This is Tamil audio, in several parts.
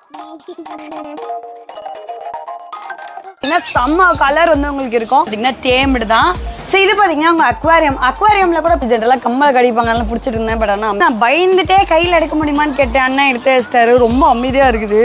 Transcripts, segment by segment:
பார்த்தீங்கன்னா செம்ம கலர் வந்து உங்களுக்கு இருக்கும் பார்த்தீங்கன்னா டேம்டு தான் ஸோ இது பார்த்தீங்கன்னா உங்கள் அக்வாரியம் அக்வாரியமில் கூட ஜென்ரலாக கம்மல் கடிப்பாங்க நல்லா பிடிச்சிட்டு இருந்தேன் பட் ஆனால் நான் பயந்துட்டே கையில் எடுக்க முடியுமான்னு கேட்டேன் அண்ணன் எடுத்து வச்சிட்டாரு ரொம்ப அமைதியாக இருக்குது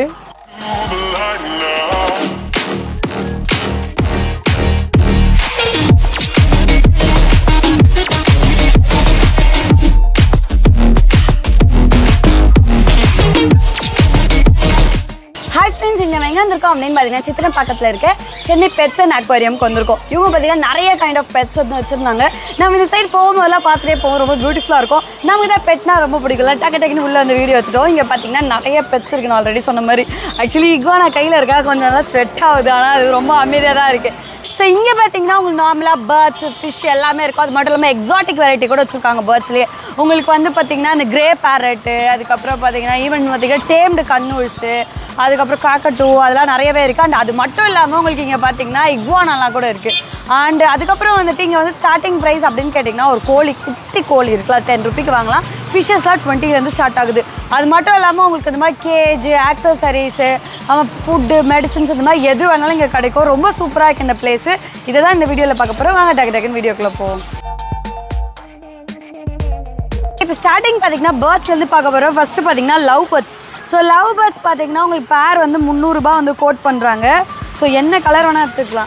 ஹாய் ஃப்ரெண்ட்ஸ் இங்கே எங்கே வந்திருக்கோம் அப்படின்னு பார்த்தீங்கன்னா சித்திரம் பக்கத்தில் இருக்க சென்னை பெட்ஸ் அண்ட் அக்வாரியம்க்கு வந்திருக்கோம் இவங்க பார்த்தீங்கன்னா நிறைய கைண்ட் ஆஃப் பெட்ஸ் வந்து வச்சுருந்தாங்க நம்ம இந்த சைடு போகும்போதெல்லாம் பார்த்துட்டே போவோம் ரொம்ப பியூட்டிஃபுல்லாக இருக்கும் நமக்கு தான் பெட்னா ரொம்ப பிடிக்கல டக்கு டக்குன்னு உள்ள அந்த வீடியோ வச்சுட்டோம் இங்கே பார்த்தீங்கன்னா நிறைய பெட்ஸ் இருக்கு நான் ஆல்ரெடி சொன்ன மாதிரி ஆக்சுவலி இக்வானா கையில் இருக்கா கொஞ்சம் நல்லா ஸ்வெட் ஆகுது ஆனால் அது ரொம்ப அமைதியாக தான் இருக்குது ஸோ இங்கே பார்த்தீங்கன்னா உங்களுக்கு நார்மலாக பேர்ட்ஸ் ஃபிஷ் எல்லாமே இருக்கும் அது மட்டும் இல்லாமல் எக்ஸாட்டிக் வெரைட்டி கூட வச்சுருக்காங்க பேர்ட்ஸ்லேயே உங்களுக்கு வந்து பார்த்தீங்கன்னா இந்த கிரே பேரட்டு அதுக்கப்புறம் பார்த்தீங்கன்னா ஈவன் பார்த்தீங்கன்னா டேம்டு கண்ணூல்ஸு அதுக்கப்புறம் காக்கட்டூ அதெல்லாம் நிறையவே இருக்குது அண்ட் அது மட்டும் இல்லாமல் உங்களுக்கு இங்கே பார்த்தீங்கன்னா இக்வானாலாம் கூட இருக்குது அண்ட் அதுக்கப்புறம் வந்துட்டு இங்கே வந்து ஸ்டார்டிங் ப்ரைஸ் அப்படின்னு கேட்டிங்கன்னா ஒரு கோழி குட்டி கோழி இருக்குல்ல டென் ருபிக்கு வாங்கலாம் ஃபிஷ்ஷஸ்லாம் டுவெண்ட்டிலேருந்து ஸ்டார்ட் ஆகுது அது மட்டும் இல்லாமல் உங்களுக்கு இந்த மாதிரி கேஜ் ஆக்சசரிஸு ஃபுட்டு மெடிசன்ஸ் இந்த மாதிரி எது வேணாலும் இங்கே கிடைக்கும் ரொம்ப சூப்பராக இருக்குது இந்த பிளேஸு இதை தான் இந்த வீடியோவில் பார்க்க போகிறோம் வாங்க டக்கு டக்குன்னு வீடியோக்குள்ளே போவோம் இப்போ ஸ்டார்டிங் பார்த்தீங்கன்னா பேர்ட்ஸ்லேருந்து பார்க்க போகிறோம் ஃபஸ்ட்டு பார்த்தீங்கன்னா love birds so love birds பார்த்தீங்கன்னா உங்களுக்கு பேர் வந்து முந்நூறுரூபா வந்து கோட் பண்ணுறாங்க ஸோ என்ன கலர் வேணால் எடுத்துக்கலாம்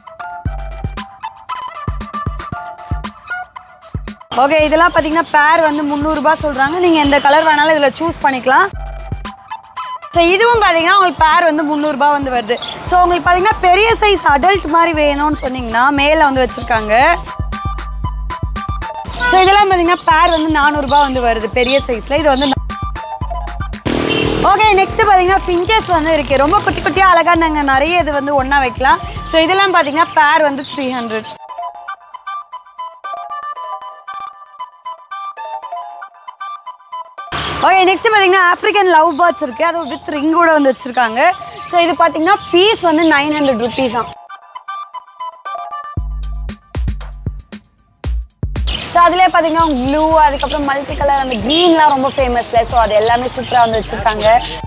ஓகே இதெல்லாம் பார்த்தீங்கன்னா பேர் வந்து முந்நூறுரூபா சொல்கிறாங்க நீங்கள் எந்த கலர் வேணாலும் இதில் சூஸ் பண்ணிக்கலாம் ஸோ இதுவும் பார்த்தீங்கன்னா உங்களுக்கு பேர் வந்து முந்நூறுரூபா வந்து வருது ஸோ உங்களுக்கு பார்த்தீங்கன்னா பெரிய சைஸ் அடல்ட் மாதிரி வேணும்னு சொன்னீங்கன்னா மேலே வந்து வச்சுருக்காங்க ஸோ இதெல்லாம் பார்த்தீங்கன்னா பேர் வந்து நானூறுரூபா வந்து வருது பெரிய சைஸில் இது வந்து ஓகே நெக்ஸ்ட் பார்த்தீங்கன்னா பிஞ்சஸ் வந்து இருக்குது ரொம்ப குட்டி குட்டியாக அழகாக நாங்கள் நிறைய இது வந்து ஒன்றா வைக்கலாம் ஸோ இதெல்லாம் பார்த்தீங்கன்னா பேர் வந்து த்ரீ ஹண்ட்ரட் ஓகே நெக்ஸ்ட் பார்த்தீங்கன்னா ஆஃப்ரிக்கன் லவ் பேர்ட்ஸ் இருக்குது அது வித் ரிங்கோட வந்து வச்சுருக்காங்க ஸோ இது பார்த்தீங்கன்னா பீஸ் வந்து நைன் ஹண்ட்ரட் ருபீஸ் தான் ஸோ அதிலே பார்த்தீங்கன்னா ப்ளூ அதுக்கப்புறம் மல்டி கலர் அந்த க்ரீன்லாம் ரொம்ப ஃபேமஸ்ல ஸோ அது எல்லாமே சூப்பராக வந்து வச்சுருக்காங்க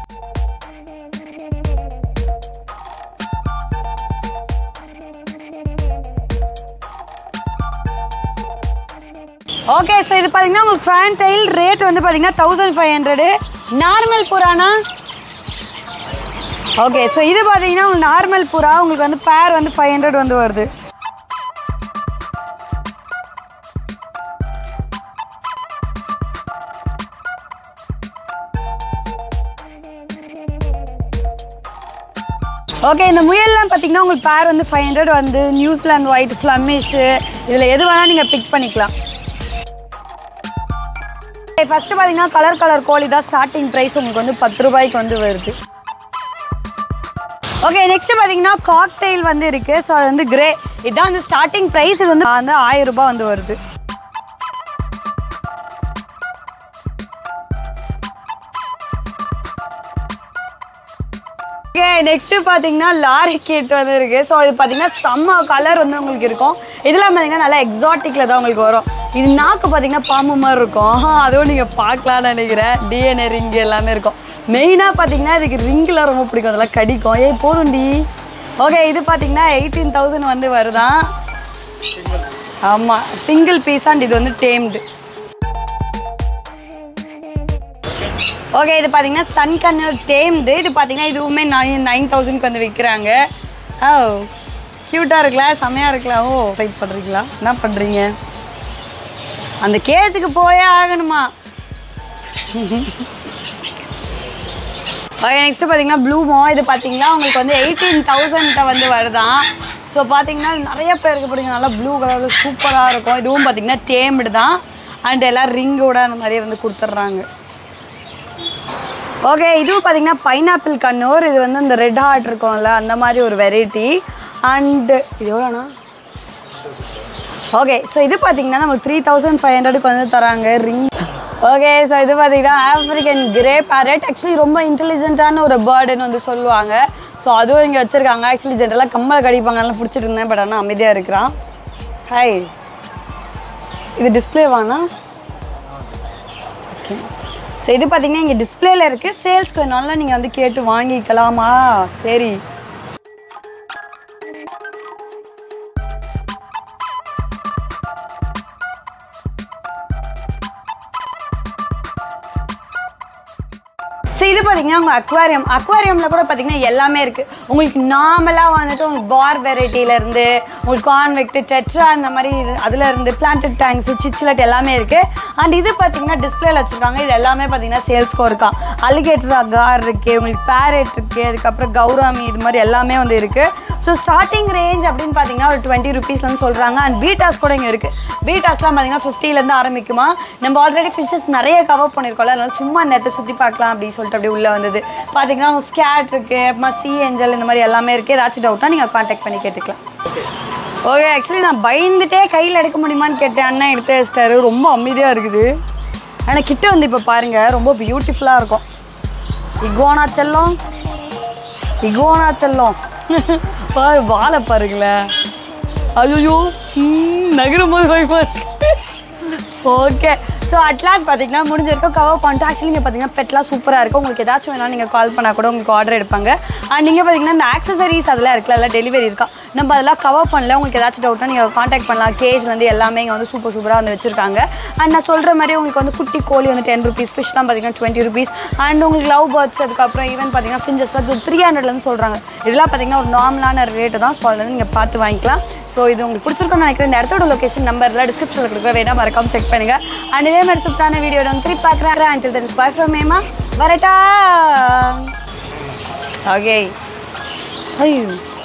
ஓகே ஸோ இது பார்த்தீங்கன்னா உங்களுக்கு ஃபேன் டைல் ரேட் வந்து பார்த்தீங்கன்னா தௌசண்ட் ஃபைவ் ஹண்ட்ரடு நார்மல் புறானா ஓகே ஸோ இது பார்த்தீங்கன்னா உங்களுக்கு நார்மல் புறா உங்களுக்கு வந்து பேர் வந்து ஃபைவ் ஹண்ட்ரட் வந்து வருது ஓகே இந்த முயல்லாம் பார்த்தீங்கன்னா உங்களுக்கு பேர் வந்து ஃபைவ் ஹண்ட்ரட் வந்து நியூசிலாந்து ஒயிட் ஃப்ளமிஷு இதில் எது வேணால் நீங்கள் பிக் பண்ணிக்கலாம் ஃபஸ்ட்டு பார்த்தீங்கன்னா கலர் கலர் கோழி தான் ஸ்டார்டிங் ப்ரைஸ் உங்களுக்கு வந்து பத்து ரூபாய்க்கு வந்து வருது ஓகே நெக்ஸ்ட் பார்த்தீங்கன்னா காக்டெயில் வந்து இருக்குது ஸோ அது வந்து கிரே இதுதான் வந்து ஸ்டார்டிங் ப்ரைஸ் இது வந்து வந்து ஆயிரம் ரூபாய் வந்து வருது ஓகே நெக்ஸ்ட்டு பார்த்தீங்கன்னா லாரி கேட் வந்து இருக்குது ஸோ இது பார்த்தீங்கன்னா செம்ம கலர் வந்து உங்களுக்கு இருக்கும் இதெல்லாம் பார்த்தீங்கன்னா நல்லா எக்ஸாட்டிக்கில் தான் உங்களுக்கு வரும் இது நாக்கு பார்த்தீங்கன்னா பாம்பு மாதிரி இருக்கும் ஆஹா, அதுவும் நீங்கள் பார்க்கலாம்னு நினைக்கிறேன் டிஎன்ஏ ரிங் எல்லாமே இருக்கும் மெயினாக பார்த்தீங்கன்னா இதுக்கு ரிங்கெலாம் ரொம்ப பிடிக்கும் அதெல்லாம் கடிக்கும் ஏய் போதும்டி ஓகே இது பார்த்தீங்கன்னா எயிட்டீன் தௌசண்ட் வந்து வருதான் ஆமாம் சிங்கிள் பீஸ் அண்ட் இது வந்து டேம்டு ஓகே இது பார்த்தீங்கன்னா சன் கன்னர் டேம்டு இது பார்த்தீங்கன்னா இதுவுமே நைன் நைன் தௌசண்ட்க்கு வந்து விற்கிறாங்க ஓ க்யூட்டாக இருக்கலாம் செம்மையாக இருக்கலாம் ஓ ஃபைட் பண்ணுறீங்களா என்ன பண்ணுறீங்க அந்த கேஸுக்கு போயே ஆகணுமா ஓகே நெக்ஸ்ட்டு பார்த்தீங்கன்னா ப்ளூமோ இது பார்த்தீங்கன்னா உங்களுக்கு வந்து எயிட்டீன் தௌசண்ட்ட வந்து வருதான் ஸோ பார்த்தீங்கன்னா நிறைய பேருக்கு பிடிக்கும் நல்லா ப்ளூ கலரில் சூப்பராக இருக்கும் இதுவும் பார்த்தீங்கன்னா டேம்டு தான் அண்ட் எல்லாம் ரிங்கோட அந்த மாதிரி வந்து கொடுத்துட்றாங்க ஓகே இதுவும் பார்த்தீங்கன்னா பைனாப்பிள் கண்ணூர் இது வந்து இந்த ரெட் ஹார்ட் இருக்கும்ல அந்த மாதிரி ஒரு வெரைட்டி அண்டு இது எவ்வளோண்ணா ஓகே ஸோ இது பார்த்தீங்கன்னா நமக்கு த்ரீ தௌசண்ட் ஃபைவ் ஹண்ட்ரடுக்கு வந்து தராங்க ரிங் ஓகே ஸோ இது பார்த்தீங்கன்னா ஆஃப்ரிக்கன் கிரே பேரட் ஆக்சுவலி ரொம்ப இன்டெலிஜென்ட்டான ஒரு பேர்டுன்னு வந்து சொல்லுவாங்க ஸோ அதுவும் இங்கே வச்சுருக்காங்க ஆக்சுவலி ஜென்ரலாக கம்மல் கடிப்பாங்கலாம் பிடிச்சிட்டு இருந்தேன் பட் ஆனால் அமைதியாக இருக்கிறான் ஹாய் இது டிஸ்பிளே வானா ஓகே ஸோ இது பார்த்தீங்கன்னா இங்கே டிஸ்பிளேல இருக்குது சேல்ஸ்க்கு வேணாலும் நீங்கள் வந்து கேட்டு வாங்கிக்கலாமா சரி ஸோ இது பார்த்தீங்கன்னா உங்கள் அக்வாரியம் அக்வாரியமில் கூட பார்த்தீங்கன்னா எல்லாமே இருக்குது உங்களுக்கு நார்மலாக வந்துட்டு உங்களுக்கு பார் வெரைட்டியிலேருந்து உங்களுக்கு கான்வெக்ட் டெட்ரா இந்த மாதிரி அதில் இருந்து பிளான்டட் டேங்க்ஸ் சிச்சிலட் எல்லாமே இருக்குது அண்ட் இது பார்த்தீங்கன்னா டிஸ்பிளேல வச்சுருக்காங்க இது எல்லாமே பார்த்தீங்கன்னா சேல்ஸ்க்கும் இருக்கா அலிகேட்டர் அகார் இருக்குது உங்களுக்கு பேரட் இருக்குது அதுக்கப்புறம் கௌராமி இது மாதிரி எல்லாமே வந்து இருக்குது ஸோ ஸ்டார்டிங் ரேஞ்ச் அப்படின்னு பார்த்தீங்கன்னா ஒரு டுவெண்ட்டி ருபீஸ்லன்னு சொல்கிறாங்க அண்ட் பீட்டாஸ் கூட இங்கே இருக்குது பீட்டாஸ்லாம் பார்த்தீங்கன்னா ஃபிஃப்டிலேருந்து ஆரம்பிக்குமா நம்ம ஆல்ரெடி ஃபிஷஸ் நிறைய கவர் பண்ணியிருக்கோம்ல அதனால சும்மா இந்த இடத்த சுற்றி பார்க்கலாம் அப்படின்னு சொல்லிட்டு அப்படியே உள்ளே வந்தது பார்த்தீங்கன்னா ஸ்கேட் இருக்குது அப்புறமா சி ஏஞ்சல் இந்த மாதிரி எல்லாமே இருக்குது ஏதாச்சும் டவுட்டாக நீங்கள் காண்டாக்ட் பண்ணி கேட்டுக்கலாம் ஓகே ஆக்சுவலி நான் பயந்துட்டே கையில் எடுக்க முடியுமான்னு கேட்டேன் அண்ணன் எடுத்து வச்சிட்டாரு ரொம்ப அமைதியாக இருக்குது ஆனால் கிட்ட வந்து இப்போ பாருங்கள் ரொம்ப பியூட்டிஃபுல்லாக இருக்கும் இகோனா செல்லம் இகோனா செல்லம் பாரு வாழை பாருங்களேன் ஐயோ நகரும் போது பயமா இருக்கு ஓகே ஸோ அட்லாஸ் பார்த்தீங்கன்னா முடிஞ்சிருக்கும் கவர் பண்ணிட்டு ஆக்சுவலி நீங்கள் பார்த்தீங்கன்னா பெட்லாம் சூப்பராக இருக்கும் உங்களுக்கு ஏதாச்சும் வேணாலும் நீங்கள் கால் பண்ணால் கூட உங்களுக்கு ஆர்டர் எடுப்பாங்க அண்ட் நீங்கள் பார்த்தீங்கன்னா இந்த ஆக்சசரிஸ் அதெல்லாம் இருக்குல்ல எல்லாம் டெலிவரி இருக்கா நம்ம அதெல்லாம் கவர் பண்ணல உங்களுக்கு ஏதாச்சும் டவுட்னா நீங்கள் காண்டாக்ட் பண்ணலாம் கேஜ்லேருந்து எல்லாமே இங்கே வந்து சூப்பர் சூப்பராக வந்து வச்சுருக்காங்க அண்ட் நான் சொல்கிற மாதிரி உங்களுக்கு வந்து குட்டி கோழி வந்து டென் ருபீஸ் ஃபிஷ்லாம் பார்த்தீங்கன்னா டுவெண்ட்டி ருபீஸ் அண்ட் உங்களுக்கு லவ் பேர்ட்ஸ் அதுக்கப்புறம் ஈவன் பார்த்தீங்கன்னா ஃபிஞ்சஸ் வந்து த்ரீ ஹண்ட்ரட்லேருந்து சொல்கிறாங்க இதெல்லாம் பார்த்தீங்கன்னா ஒரு நார்மலான ரேட்டு தான் ஸோ அதுலேருந்து நீங்கள் பார்த்து வாங்கிக்கலாம் ஸோ இது உங்களுக்கு பிடிச்சிருக்கும்னு நினைக்கிறேன் இந்த இடத்தோட லொகேஷன் நம்பரில் டிஸ்கிரிப்ஷனில் கொடுக்குற வேணா மறக்காம செக் பண்ணுங்க அண்ட் இதே மாதிரி சூப்பரான வீடியோ வந்து திருப்பி பார்க்குறேன் அண்ட் தென் பாய் ஃப்ரம் மேமா வரட்டா ஓகே ஐயோ